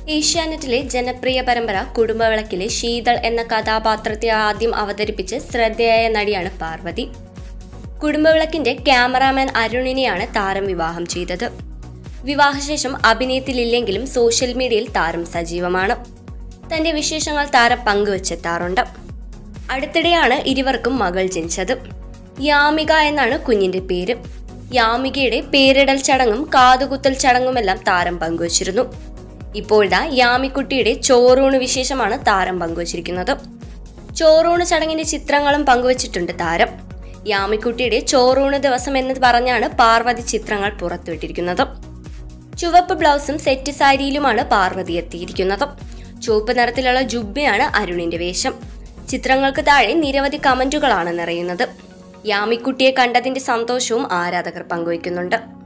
ഏഷ്യാനെറ്റിലെ ജനപ്രിയ പരമ്പര കുടുംബവിളക്കിലെ ശീതൾ എന്ന കഥാപാത്രത്തെ ആദ്യം അവതരിപ്പിച്ച് ശ്രദ്ധേയായ നടിയാണ് പാർവതി കുടുംബവിളക്കിന്റെ ക്യാമറാമാൻ അരുണിനെയാണ് താരം വിവാഹം ചെയ്തത് വിവാഹശേഷം അഭിനയത്തിലില്ലെങ്കിലും സോഷ്യൽ മീഡിയയിൽ താരം സജീവമാണ് തന്റെ വിശേഷങ്ങൾ താരം പങ്കുവച്ചെത്താറുണ്ട് അടുത്തിടെയാണ് ഇരുവർക്കും മകൾ ജനിച്ചത് യാമിക എന്നാണ് കുഞ്ഞിന്റെ പേര് യാമികയുടെ പേരിടൽ ചടങ്ങും കാതുകുത്തൽ ചടങ്ങുമെല്ലാം താരം പങ്കുവച്ചിരുന്നു ഇപ്പോഴാ യാമിക്കുട്ടിയുടെ ചോറൂണ് വിശേഷമാണ് താരം പങ്കുവച്ചിരിക്കുന്നത് ചോറൂണ് ചടങ്ങിന്റെ ചിത്രങ്ങളും പങ്കുവച്ചിട്ടുണ്ട് താരം യാമിക്കുട്ടിയുടെ ചോറൂണ് ദിവസം എന്ന് പറഞ്ഞാണ് പാർവതി ചിത്രങ്ങൾ പുറത്തുവിട്ടിരിക്കുന്നത് ചുവപ്പ് ബ്ലൗസും സെറ്റ് സാരിയിലുമാണ് പാർവതി എത്തിയിരിക്കുന്നത് ചുവപ്പ് നിറത്തിലുള്ള ജുബ്ബയാണ് അരുണിന്റെ വേഷം ചിത്രങ്ങൾക്ക് താഴെ നിരവധി കമന്റുകളാണ് നിറയുന്നത് യാമിക്കുട്ടിയെ കണ്ടതിന്റെ സന്തോഷവും ആരാധകർ പങ്കുവയ്ക്കുന്നുണ്ട്